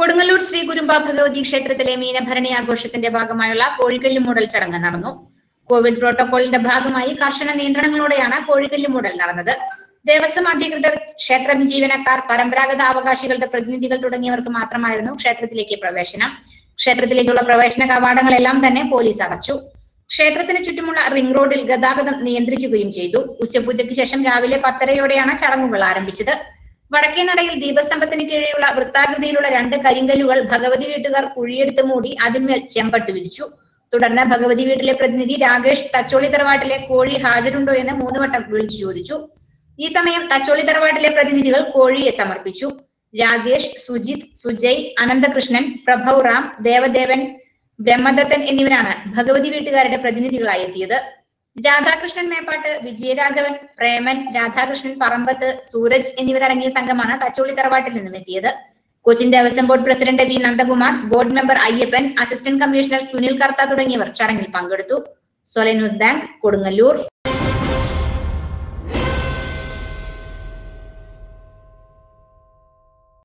കൊടുങ്ങല്ലൂർ ശ്രീ കുരുമ്പ ഭഗവതി ക്ഷേത്രത്തിലെ മീനഭരണി ആഘോഷത്തിന്റെ ഭാഗമായുള്ള കോഴിക്കല്ല് മൂടൽ ചടങ്ങ് നടന്നു കോവിഡ് പ്രോട്ടോകോളിന്റെ ഭാഗമായി കർശന നിയന്ത്രണങ്ങളോടെയാണ് കോഴിക്കല്ല് മൂടൽ നടന്നത് ദേവസ്വം അധികൃതർ ക്ഷേത്ര ജീവനക്കാർ പരമ്പരാഗത അവകാശികളുടെ പ്രതിനിധികൾ തുടങ്ങിയവർക്ക് മാത്രമായിരുന്നു ക്ഷേത്രത്തിലേക്ക് പ്രവേശനം ക്ഷേത്രത്തിലേക്കുള്ള പ്രവേശന കവാടങ്ങളെല്ലാം തന്നെ പോലീസ് അടച്ചു ക്ഷേത്രത്തിന് ചുറ്റുമുള്ള റിംഗ് റോഡിൽ ഗതാഗതം നിയന്ത്രിക്കുകയും ചെയ്തു ഉച്ചപൂജയ്ക്ക് ശേഷം രാവിലെ പത്തരയോടെയാണ് ചടങ്ങുകൾ ആരംഭിച്ചത് വടക്കേ നടയിൽ ദീപസ്തംഭത്തിന് കീഴെയുള്ള വൃത്താകൃതിയിലുള്ള രണ്ട് കരിങ്കല്ലുകൾ ഭഗവതി വീട്ടുകാർ കുഴിയെടുത്ത് മൂടി അതിന്മേൽ ചെമ്പട്ട് വിരിച്ചു തുടർന്ന് ഭഗവതി വീട്ടിലെ പ്രതിനിധി രാകേഷ് തച്ചോളി തറവാട്ടിലെ കോഴി ഹാജരുണ്ടോ എന്ന് മൂന്ന് വട്ടം വിളിച്ചു ചോദിച്ചു ഈ സമയം തച്ചോളി തറവാട്ടിലെ പ്രതിനിധികൾ കോഴിയെ സമർപ്പിച്ചു രാകേഷ് സുജിത് സുജയ് അനന്തകൃഷ്ണൻ പ്രഭവ് റാം ദേവദേവൻ ബ്രഹ്മദത്തൻ എന്നിവരാണ് ഭഗവതി വീട്ടുകാരുടെ പ്രതിനിധികളായി എത്തിയത് രാധാകൃഷ്ണൻ മേപ്പാട്ട് വിജയരാഘവൻ പ്രേമൻ രാധാകൃഷ്ണൻ പറമ്പത്ത് സൂരജ് എന്നിവരടങ്ങിയ സംഘമാണ് തച്ചോളി തറവാട്ടിൽ നിന്നും എത്തിയത് Cochin Devaswom board president V Nandakumar board member Ayyappan assistant commissioner Sunil Kartha തുടങ്ങിയവർ ചടങ്ങിൽ പങ്കെടുത്തു സൊലെ ന്യൂസ് ബാങ്ക് കൊടുങ്ങല്ലൂർ